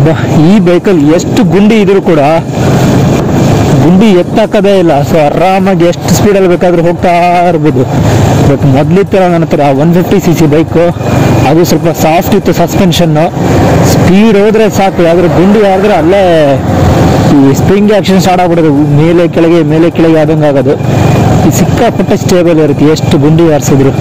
ಬಾ ಈ ಬೈಕಲ್ಲಿ ಎಷ್ಟು ಗುಂಡಿ ಇದ್ರೂ ಕೂಡ ಗುಂಡಿ ಎತ್ತಾಕದೇ ಇಲ್ಲ ಸೊ ಆರಾಮಾಗಿ ಎಷ್ಟು ಸ್ಪೀಡಲ್ಲಿ ಬೇಕಾದ್ರೂ ಹೋಗ್ತಾ ಇರ್ಬೋದು ಬಟ್ ಮೊದಲಿತ್ತರ ನನ್ನ ಹತ್ರ one fifty C C bike ಅದು ಸ್ವಲ್ಪ ಸಾಫ್ಟ್ ಇತ್ತು ಸಸ್ಪೆನ್ಷನ್ನು ಸ್ಪೀಡ್ ಹೋದ್ರೆ ಸಾಕು ಯಾವ್ದಾದ್ರು ಗುಂಡಿ ಆದ್ರೆ ಅಲ್ಲೇ ಈ ಸ್ಪ್ರಿಂಗ್ ಆಕ್ಷನ್ ಸ್ಟಾರ್ಟ್ ಆಗ್ಬಿಡೋದು ಮೇಲೆ ಕೆಳಗೆ ಮೇಲೆ ಕೆಳಗೆ ಆದಂಗೆ ಆಗೋದು ಈ ಸಿಕ್ಕಾಪಟ್ಟೆ ಸ್ಟೇಬಲ್ ಇರುತ್ತೆ ಎಷ್ಟು ಗುಂಡಿ ಹಾರಿಸಿದ್ರು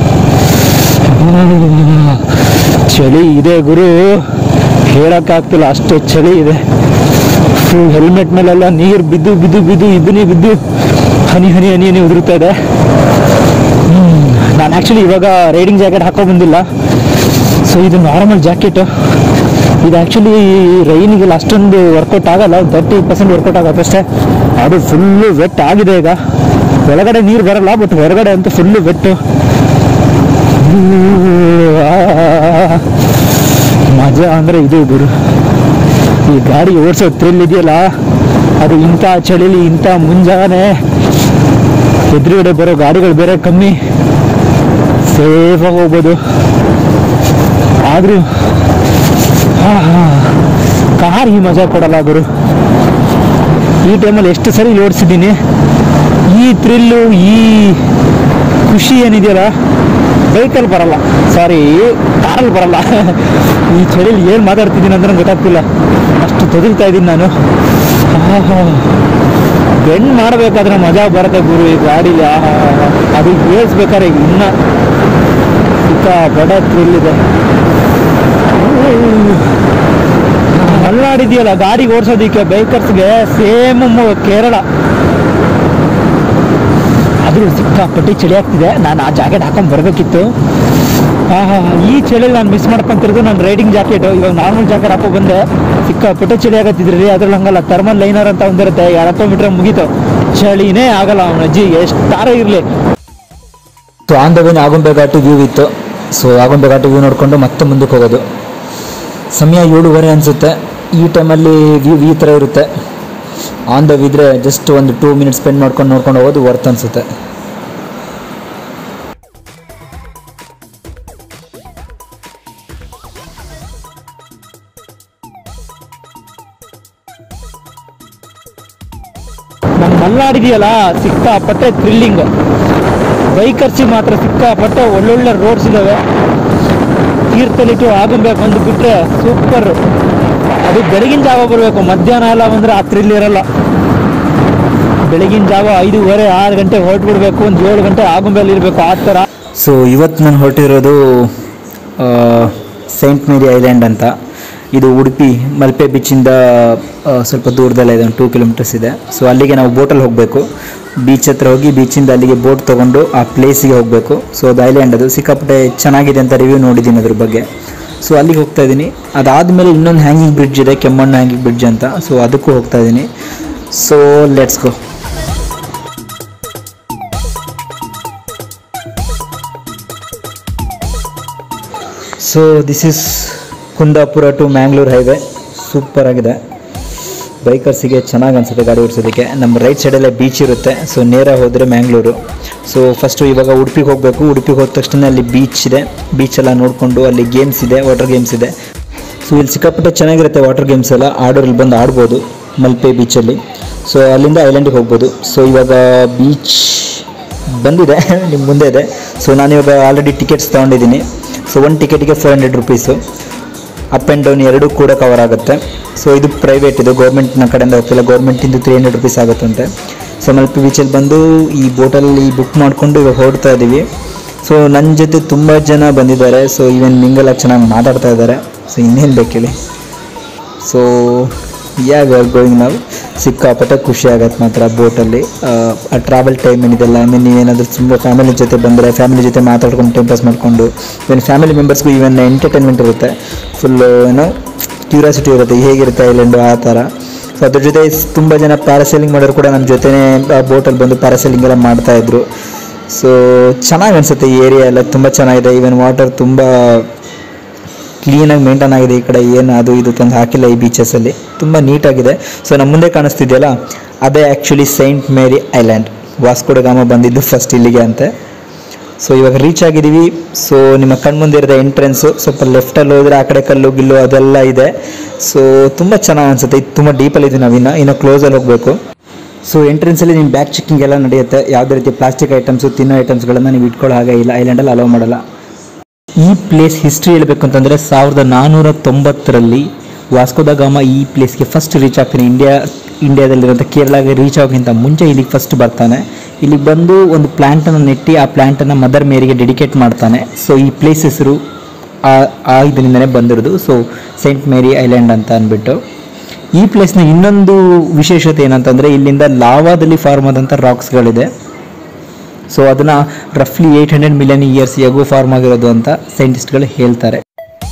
ಚಳಿ ಇದೆ ಗುರು ಹೇಳಕ್ಕಾಗ್ತಿಲ್ಲ ಅಷ್ಟು ಚಳಿ ಇದೆ ಫುಲ್ ಹೆಲ್ಮೆಟ್ ಮೇಲೆಲ್ಲ ನೀರು ಬಿದ್ದು ಬಿದ್ದು ಬಿದ್ದು ಇಬ್ಬನಿ ಬಿದ್ದು ಹನಿ ಹನಿ ಹನಿ ಹನಿ ಉದುರುತ್ತಾ ಇದೆ ನಾನು ಆ್ಯಕ್ಚುಲಿ ಇವಾಗ ರೈಡಿಂಗ್ ಜಾಕೆಟ್ ಹಾಕೋ ಬಂದಿಲ್ಲ ಸೊ ಇದು ನಾರ್ಮಲ್ ಜಾಕೆಟು ಇದು ಆ್ಯಕ್ಚುಲಿ ರೈನಿಗೆಲ್ಲ ಅಷ್ಟೊಂದು ವರ್ಕೌಟ್ ಆಗಲ್ಲ ತರ್ಟಿ ಪರ್ಸೆಂಟ್ ವರ್ಕೌಟ್ ಆಗುತ್ತೆ ಅಷ್ಟೇ ಅದು ಫುಲ್ಲು ವೆಟ್ ಆಗಿದೆ ಈಗ ಒಳಗಡೆ ನೀರು ಬರಲ್ಲ ಬಟ್ ಹೊರಗಡೆ ಅಂತೂ ಫುಲ್ಲು ವೆಟ್ಟು ಮಜಾ ಅಂದರೆ ಇದು ಗುರು ಈ ಗಾಡಿ ಓಡಿಸೋ ಥ್ರಿಲ್ ಇದೆಯಲ್ಲ ಅದು ಇಂಥ ಚಳಿಲಿ ಇಂಥ ಮುಂಜಾನೆ ಎದುರುಗಡೆ ಬರೋ ಗಾಡಿಗಳು ಬೇರೆ ಕಮ್ಮಿ ಸೇಫಾಗಿ ಹೋಗ್ಬೋದು ಆದರೂ ಕಾರ್ ಈ ಮಜಾ ಕೊಡಲ್ಲ ಗುರು ಈ ಟೈಮಲ್ಲಿ ಎಷ್ಟು ಸರಿ ಓಡಿಸಿದ್ದೀನಿ ಈ ಥ್ರಿಲ್ಲು ಈ ಖುಷಿ ಏನಿದೆಯಲ್ಲ ಬೈಕಲ್ಲಿ ಬರಲ್ಲ ಸಾರಿ ಕಾರಲ್ಲಿ ಬರಲ್ಲ ಈ ಚಳಿಲಿ ಏನು ಮಾತಾಡ್ತಿದ್ದೀನಿ ಅಂತ ನಂಗೆ ಗೊತ್ತಾಗ್ತಿಲ್ಲ ಅಷ್ಟು ತೊದಲ್ತಾ ಇದ್ದೀನಿ ನಾನು ಬೆಂಡ್ ಮಾಡಬೇಕಾದ್ರೆ ಮಜಾ ಬರುತ್ತೆ ಗುರು ಈ ಗಾಡೀಲಿ ಆಹಾ ಅದು ಹೇಳ್ಸ್ಬೇಕಾದ್ರೆ ಈಗ ಇನ್ನ ಇಕ್ಕ ಬಡ ಥ್ರಿಲ್ ಇದೆ ಮಲ್ನಾಡಿದೆಯಲ್ಲ ಗಾಡಿ ಓಡಿಸೋದಿಕ್ಕೆ ಬೈಕರ್ಸ್ಗೆ ಸೇಮ್ ಕೇರಳ ಆದರೂ ಸಿಕ್ಕಾಪಟ್ಟಿ ಚಳಿ ಆಗ್ತಿದೆ ನಾನು ಆ ಜಾಕೆಟ್ ಹಾಕೊಂಡು ಬರಬೇಕಿತ್ತು ಆಹಾ ಈ ಚಳಿಲಿ ನಾನು ಮಿಸ್ ಮಾಡ್ಕೊಂತಿರೋದು ನನ್ನ ರೈಡಿಂಗ್ ಜಾಕೆಟ್ ಇವಾಗ ನಾರ್ಮಲ್ ಜಾಕೆಟ್ ಹಾಕೋ ಬಂದೆ ಸಿಕ್ಕಾಪಟ್ಟೆ ಚಳಿ ಆಗತ್ತಿದ್ರಿ ಅದ್ರಲ್ಲಿ ಹಂಗಲ್ಲ ಥರ್ಮಲ್ ಲೈನರ್ ಅಂತ ಒಂದಿರುತ್ತೆ ಎರಡು ಮೀಟ್ರ್ ಮುಗೀತು ಚಳಿನೇ ಆಗಲ್ಲ ಅವನ ಅಜ್ಜಿ ಎಷ್ಟಾರ ಇರಲಿ so on the way Agumbe ಘಾಟಿ ವ್ಯೂ ಇತ್ತು ಸೊ ಆಗುಂಬೆ ಘಾಟಿ ವ್ಯೂ ನೋಡಿಕೊಂಡು ಮತ್ತೆ ಮುಂದಕ್ಕೆ ಹೋಗೋದು ಸಮಯ ಏಳುವರೆ ಅನಿಸುತ್ತೆ ಈ ಟೈಮಲ್ಲಿ ವ್ಯೂ ಈ ಥರ ಇರುತ್ತೆ ಆನ್ ದ ಇದ್ರೆ ಜಸ್ಟ್ ಒಂದು ಟೂ ಮಿನಿಟ್ಸ್ ಸ್ಪೆಂಡ್ ಮಾಡ್ಕೊಂಡು ನೋಡ್ಕೊಂಡು ಹೋಗೋದು ವರ್ತ್ ಅನಿಸುತ್ತೆ ನಮ್ಮ ಮಲ್ನಾಡಿದೆಯಲ್ಲ ಸಿಕ್ಕಾಪಟ್ಟೆ ಥ್ರಿಲ್ಲಿಂಗ್ ಬೈಕರ್ಸಿಗೆ ಮಾತ್ರ ಸಿಕ್ಕಾಪಟ್ಟೆ ಒಳ್ಳೊಳ್ಳೆ ರೋಡ್ಸ್ ಇದ್ದಾವೆ ತೀರ್ಥಹಳ್ಳಿ ಟು ಆಗುಂಬೆ ಬಂದು ಬಿಟ್ರೆ ಸೂಪರ್ ಅದು ಬೆಳಗಿನ ಜಾವ ಬರಬೇಕು ಮಧ್ಯಾಹ್ನ ಎಲ್ಲ ಬಂದರೆ ಆ ಥ್ರಿಲ್ ಇರಲ್ಲ ಬೆಳಗಿನ ಜಾವ ಐದೂವರೆ ಆರು ಗಂಟೆ ಹೊರಟ್ಬಿಡ್ಬೇಕು ಒಂದು ಏಳು ಗಂಟೆ ಆಗುಂಬೆಯಲ್ಲಿ ಇರಬೇಕು ಆ ಥರ ಸೊ ಇವತ್ತು ನಾನು ಹೊರಟಿರೋದು ಸೈಂಟ್ ಮೇರಿ ಐಲ್ಯಾಂಡ್ ಅಂತ ಇದು ಉಡುಪಿ ಮಲ್ಪೆ ಬೀಚಿಂದ ಆ, ಸ್ವಲ್ಪ ದೂರದಲ್ಲೇ ಇದೆ ಒಂದು ಟೂ ಕಿಲೋಮೀಟರ್ಸ್ ಇದೆ ಸೊ ಅಲ್ಲಿಗೆ ನಾವು ಬೋಟಲ್ಲಿ ಹೋಗಬೇಕು ಬೀಚ್ ಹತ್ರ ಹೋಗಿ ಬೀಚಿಂದ ಅಲ್ಲಿಗೆ ಬೋಟ್ ತೊಗೊಂಡು ಆ ಪ್ಲೇಸಿಗೆ ಹೋಗಬೇಕು ಸೊ ಅದು ಐಲ್ಯಾಂಡ್ ಅದು ಸಿಕ್ಕಾಪಟ್ಟೆ ಚೆನ್ನಾಗಿದೆ ಅಂತ ರಿವ್ಯೂ ನೋಡಿದ್ದೀನಿ ಅದ್ರ ಬಗ್ಗೆ ಸೊ ಅಲ್ಲಿಗೆ ಹೋಗ್ತಾ ಇದ್ದೀನಿ ಅದಾದಮೇಲೆ ಇನ್ನೊಂದು ಹ್ಯಾಂಗಿಂಗ್ ಬ್ರಿಡ್ಜ್ ಇದೆ ಕೆಮ್ಮಣ್ಣು ಹ್ಯಾಂಗಿಂಗ್ ಬ್ರಿಡ್ಜ್ ಅಂತ ಸೊ ಅದಕ್ಕೂ ಹೋಗ್ತಾ ಇದ್ದೀನಿ so let's go so this is Kundapura to Mangalore highway super ಆಗಿದೆ ಬೈಕರ್ಸಿಗೆ ಚೆನ್ನಾಗಿ ಅನಿಸುತ್ತೆ ಗಾಡಿ ಓಡಿಸೋದಕ್ಕೆ ನಮ್ಮ ರೈಟ್ ಸೈಡಲ್ಲೇ ಬೀಚ್ ಇರುತ್ತೆ ಸೊ ನೇರ ಹೋದರೆ ಮ್ಯಾಂಗ್ಳೂರು ಸೊ ಫಸ್ಟು ಇವಾಗ ಉಡುಪಿಗೆ ಹೋಗಬೇಕು ಉಡುಪಿಗೆ ಹೋದ ತಕ್ಷಣ ಅಲ್ಲಿ ಬೀಚ್ ಇದೆ ಬೀಚ್ ಎಲ್ಲ ನೋಡಿಕೊಂಡು ಅಲ್ಲಿ ಗೇಮ್ಸ್ ಇದೆ ವಾಟರ್ ಗೇಮ್ಸ್ ಇದೆ ಸೊ ಇಲ್ಲಿ ಸಿಕ್ಕಾಪಟ್ಟೆ ಚೆನ್ನಾಗಿರುತ್ತೆ ವಾಟರ್ ಗೇಮ್ಸ್ ಎಲ್ಲ ಆಡೋರು ಇಲ್ಲಿ ಬಂದು ಆಡ್ಬೋದು ಮಲ್ಪೆ ಬೀಚಲ್ಲಿ ಸೊ ಅಲ್ಲಿಂದ ಐಲ್ಯಾಂಡಿಗೆ ಹೋಗ್ಬೋದು ಸೊ ಇವಾಗ ಬೀಚ್ ಬಂದಿದೆ ನಿಮ್ಮ ಮುಂದೆ ಇದೆ ಸೊ ನಾನು ಇವಾಗ ಆಲ್ರೆಡಿ ಟಿಕೆಟ್ಸ್ ತೊಗೊಂಡಿದ್ದೀನಿ ಸೊ ಒಂದು ಟಿಕೆಟಿಗೆ four hundred rupees up and down ಎರಡೂ ಕೂಡ ಕವರ್ ಆಗುತ್ತೆ ಸೊ ಇದು ಪ್ರೈವೇಟ್ ಇದು ಗೌರ್ಮೆಂಟ್ನ ಕಡೆಯಿಂದ ಹೋಗ್ತಿಲ್ಲ ಗೌರ್ಮೆಂಟಿಂದು ತ್ರೀ ಹಂಡ್ರೆಡ್ ರುಪೀಸ್ ಆಗುತ್ತಂತೆ ಸೊ ಮಲ್ಪೆ ಬೀಚಲ್ಲಿ ಬಂದು ಈ ಬೋಟಲ್ಲಿ ಬುಕ್ ಮಾಡಿಕೊಂಡು ಇವಾಗ ಹೊರಡ್ತಾ ಇದ್ದೀವಿ ಸೊ ನನ್ನ ಜೊತೆ ತುಂಬ ಜನ ಬಂದಿದ್ದಾರೆ ಸೊ ಈವನ್ ಮಿಂಗಲ್ ಚೆನ್ನಾಗಿ ಮಾತಾಡ್ತಾ ಇದ್ದಾರೆ ಸೊ ಇನ್ನೇನು ಬೇಕೇಳಿ so yeah we are going ನಾವು ಸಿಕ್ಕಾಪಟ್ಟೆ ಖುಷಿ ಆಗತ್ತೆ ಮಾತ್ರ ಬೋಟಲ್ಲಿ ಆ ಟ್ರಾವೆಲ್ ಟೈಮ್ ಏನಿದೆಲ್ಲ ಐ ಮೀನ್ ನೀವೇನಾದರೂ ತುಂಬ ಫ್ಯಾಮಿಲಿ ಜೊತೆ ಬಂದರೆ ಫ್ಯಾಮಿಲಿ ಜೊತೆ ಮಾತಾಡ್ಕೊಂಡು ಟೈಮ್ ಪಾಸ್ ಮಾಡಿಕೊಂಡು ಇವನ್ ಫ್ಯಾಮಿಲಿ ಮೆಂಬರ್ಸ್ಗೂ ಇವನ್ ಎಂಟರ್ಟೈನ್ಮೆಂಟ್ ಇರುತ್ತೆ ಫುಲ್ಲು ಏನೋ ಕ್ಯೂರಿಯಾಸಿಟಿ ಇರುತ್ತೆ ಹೇಗಿರುತ್ತೆ ಐಲ್ಯಾಂಡು ಆ ಥರ ಸೊ ಅದ್ರ ಜೊತೆ ತುಂಬ ಜನ ಪ್ಯಾರಾಸೈಲಿಂಗ್ ಮಾಡೋರು ಕೂಡ ನಮ್ಮ ಜೊತೆನೇ ಬೋಟಲ್ಲಿ ಬಂದು ಪ್ಯಾರಾಸೈಲಿಂಗ್ ಎಲ್ಲ ಮಾಡ್ತಾಯಿದ್ರು ಸೊ ಚೆನ್ನಾಗಿ ಅನಿಸುತ್ತೆ ಈ ಏರಿಯಾ ಎಲ್ಲ ತುಂಬ ಚೆನ್ನಾಗಿದೆ ಈವನ್ ವಾಟರ್ ತುಂಬ ಕ್ಲೀನಾಗಿ ಮೇಂಟೈನ್ ಆಗಿದೆ ಈ ಕಡೆ ಏನು ಅದು ಇದು ತಂದು ಹಾಕಿಲ್ಲ ಈ ಬೀಚಸಲ್ಲಿ ತುಂಬ ನೀಟಾಗಿದೆ ಸೊ ನಮ್ಮ ಮುಂದೆ ಕಾಣಿಸ್ತಿದೆಯಲ್ಲ ಅದೇ actually saint Mary island Vasco da Gama ಬಂದಿದ್ದು ಫಸ್ಟ್ ಇಲ್ಲಿಗೆ ಅಂತೆ ಸೊ ಇವಾಗ ರೀಚ್ ಆಗಿದ್ದೀವಿ ಸೊ ನಿಮ್ಮ ಕಣ್ಮುಂದೆ ಇರೋದು ಎಂಟ್ರೆನ್ಸು ಸ್ವಲ್ಪ ಲೆಫ್ಟಲ್ಲಿ ಹೋದರೆ ಆ ಕಡೆ ಕಲ್ಲು ಗಿಲ್ಲು ಅದೆಲ್ಲ ಇದೆ ಸೊ ತುಂಬ ಚೆನ್ನಾಗಿ ಅನಿಸುತ್ತೆ ಇದು ತುಂಬ ಡೀಪಲ್ಲಿ ಇದೆ ನಾವಿನ್ನು ಇನ್ನು ಕ್ಲೋಸಲ್ಲಿ ಹೋಗಬೇಕು ಸೊ ಎಂಟ್ರೆನ್ಸಲ್ಲಿ ನಿಮ್ಮ ಬ್ಯಾಗ್ ಚೆಕಿಂಗ್ ಎಲ್ಲ ನಡೆಯುತ್ತೆ ಯಾವುದೇ ರೀತಿ ಪ್ಲಾಸ್ಟಿಕ್ ಐಟಮ್ಸು ತಿನ್ನೋ ಐಟಮ್ಸ್ಗಳನ್ನು ನೀವು ಇಟ್ಕೊಳ್ಳೋ ಹಾಗೆ ಇಲ್ಲ ಐಲ್ಯಾಂಡಲ್ಲಿ ಅಲೋ ಮಾಡಲ್ಲ ಈ ಪ್ಲೇಸ್ ಹಿಸ್ಟ್ರಿ ಹೇಳಬೇಕು ಅಂತಂದರೆ ಸಾವಿರದ ನಾನ್ನೂರ ತೊಂಬತ್ತರಲ್ಲಿ ವಾಸ್ಕೋದ ಗಾಮ ಈ ಪ್ಲೇಸ್ಗೆ ಫಸ್ಟ್ ರೀಚ್ ಆಗ್ತಾನೆ ಇಂಡಿಯಾ ಇಂಡಿಯಾದಲ್ಲಿರುವಂಥ ಕೇರಳಗೆ ರೀಚ್ ಆಗೋಕ್ಕಿಂತ ಮುಂಚೆ ಇಲ್ಲಿಗೆ ಫಸ್ಟ್ ಬರ್ತಾನೆ ಇಲ್ಲಿಗೆ ಬಂದು ಒಂದು ಪ್ಲ್ಯಾಂಟನ್ನು ನೆಟ್ಟಿ ಆ ಪ್ಲ್ಯಾಂಟನ್ನು ಮದರ್ ಮೇರಿಗೆ ಡೆಡಿಕೇಟ್ ಮಾಡ್ತಾನೆ ಸೊ ಈ ಪ್ಲೇಸ್ ಹೆಸರು ಆ ಆ ಇದರಿಂದನೇ ಬಂದಿರೋದು ಸೊ ಸೆಂಟ್ ಮೇರಿ ಐಲ್ಯಾಂಡ್ ಅಂತ ಅಂದ್ಬಿಟ್ಟು ಈ ಪ್ಲೇಸ್ನ ಇನ್ನೊಂದು ವಿಶೇಷತೆ ಏನಂತಂದರೆ ಇಲ್ಲಿಂದ ಲಾವಾದಲ್ಲಿ ಫಾರ್ಮ್ ಆದಂಥ ರಾಕ್ಸ್ಗಳಿದೆ ಸೊ ಅದನ್ನು ರಫ್ಲಿ eight hundred million years ago form ಆಗಿರೋದು ಅಂತ ಸೈಂಟಿಸ್ಟ್ಗಳು ಹೇಳ್ತಾರೆ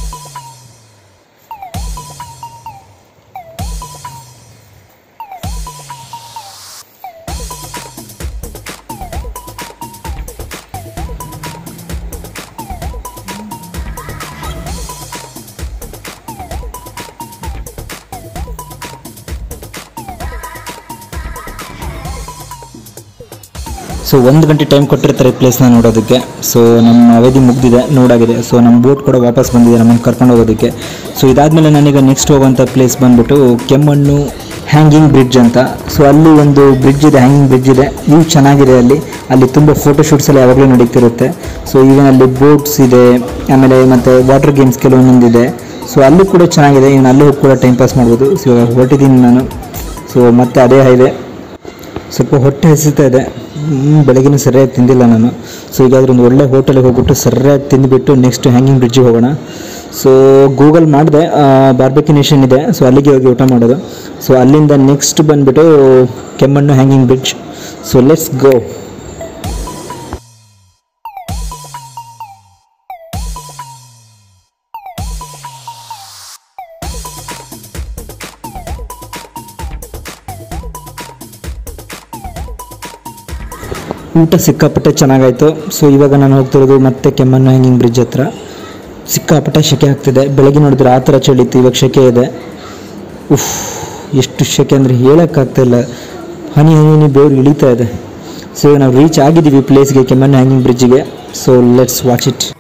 ಸೊ ಒಂದು ಗಂಟೆ ಟೈಮ್ ಕೊಟ್ಟಿರ್ತಾರೆ ಈ ಪ್ಲೇಸ್ನ ನೋಡೋದಕ್ಕೆ ಸೊ ನಮ್ಮ ಅವಧಿ ಮುಗ್ದಿದೆ ನೋಡಾಗಿದೆ ಸೊ ನಮ್ಮ ಬೋಟ್ ಕೂಡ ವಾಪಸ್ ಬಂದಿದೆ ನಮ್ಮನ್ನು ಕರ್ಕೊಂಡು ಹೋಗೋದಕ್ಕೆ ಸೊ ಇದಾದಮೇಲೆ ನಾನೀಗ ನೆಕ್ಸ್ಟ್ ಹೋಗುವಂಥ ಪ್ಲೇಸ್ ಬಂದ್ಬಿಟ್ಟು ಕೆಮ್ಮಣ್ಣು ಹ್ಯಾಂಗಿಂಗ್ ಬ್ರಿಡ್ಜ್ ಅಂತ ಸೊ ಅಲ್ಲಿ ಒಂದು ಬ್ರಿಡ್ಜ್ ಇದೆ ಹ್ಯಾಂಗಿಂಗ್ ಬ್ರಿಡ್ಜ್ ಇದೆ ವ್ಯೂ ಚೆನ್ನಾಗಿದೆ ಅಲ್ಲಿ ಅಲ್ಲಿ ತುಂಬ ಫೋಟೋಶೂಟ್ಸ್ ಎಲ್ಲ ಯಾವಾಗಲೂ ನಡೀತಿರುತ್ತೆ ಸೊ ಈವನ್ ಅಲ್ಲಿ ಬೋಟ್ಸ್ ಇದೆ ಆಮೇಲೆ ಮತ್ತು ವಾಟರ್ ಗೇಮ್ಸ್ ಕೆಲವೊಂದೊಂದಿದೆ ಸೊ ಅಲ್ಲೂ ಕೂಡ ಚೆನ್ನಾಗಿದೆ ಇನ್ನು ಅಲ್ಲೂ ಹೋಗಿ ಕೂಡ ಟೈಮ್ ಪಾಸ್ ಮಾಡ್ಬೋದು ಸೊ ಇವಾಗ ಹೊರಟಿದ್ದೀನಿ ನಾನು ಸೊ ಮತ್ತೆ ಅದೇ ಹೈವೇ ಸ್ವಲ್ಪ ಹೊಟ್ಟೆ ಹಸಿತಾ ಇದೆ ಹ್ಮ್, ಬೆಳಗ್ಗೆನೂ ಸರಿಯಾಗಿ ತಿಂದಿಲ್ಲ ನಾನು ಸೊ ಈಗಾದ್ರೂ ಒಂದು ಒಳ್ಳೆ ಹೋಟೆಲಿಗೆ ಹೋಗ್ಬಿಟ್ಟು ಸರಿಯಾಗಿ ತಿಂದುಬಿಟ್ಟು ನೆಕ್ಸ್ಟ್ ಹ್ಯಾಂಗಿಂಗ್ ಬ್ರಿಡ್ಜಿಗೆ ಹೋಗೋಣ ಸೊ ಗೂಗಲ್ ಮಾಡಿದೆ ಬಾರ್ಬೆಕಿ ನೇಷನ್ ಇದೆ ಸೊ ಅಲ್ಲಿಗೆ ಹೋಗಿ ಊಟ ಮಾಡೋದು ಸೊ ಅಲ್ಲಿಂದ ನೆಕ್ಸ್ಟ್ ಬಂದುಬಿಟ್ಟು Kemmannu hanging bridge so let's go ಊಟ ಸಿಕ್ಕಾಪಟ್ಟೆ ಚೆನ್ನಾಗಾಯಿತು ಸೊ ಇವಾಗ ನಾನು ಹೋಗ್ತಿರೋದು ಮತ್ತೆ ಕೆಮ್ಮಣ್ಣು ಹ್ಯಾಂಗಿಂಗ್ ಬ್ರಿಡ್ಜ್ ಹತ್ರ ಸಿಕ್ಕಾಪಟ್ಟೆ ಶೆಕೆ ಆಗ್ತಿದೆ ಬೆಳಗ್ಗೆ ನೋಡಿದ್ರೆ ಆ ಥರ ಚಳಿತ್ತು ಇವಾಗ ಶೆಕೆ ಇದೆ ಉಫ್ ಎಷ್ಟು ಶೆಕೆ ಅಂದರೆ ಹೇಳೋಕ್ಕಾಗ್ತಾಯಿಲ್ಲ ಹನಿ ಹನಿ ಹನಿ ಬೆವರು ಇಳಿತಾ ಇದೆ ಸೊ ನಾವು ರೀಚ್ ಆಗಿದ್ದೀವಿ ಪ್ಲೇಸ್ಗೆ ಕೆಮ್ಮಣ್ಣು ಹ್ಯಾಂಗಿಂಗ್ ಬ್ರಿಡ್ಜಿಗೆ ಸೊ ಲೆಟ್ಸ್ ವಾಚ್ ಇಟ್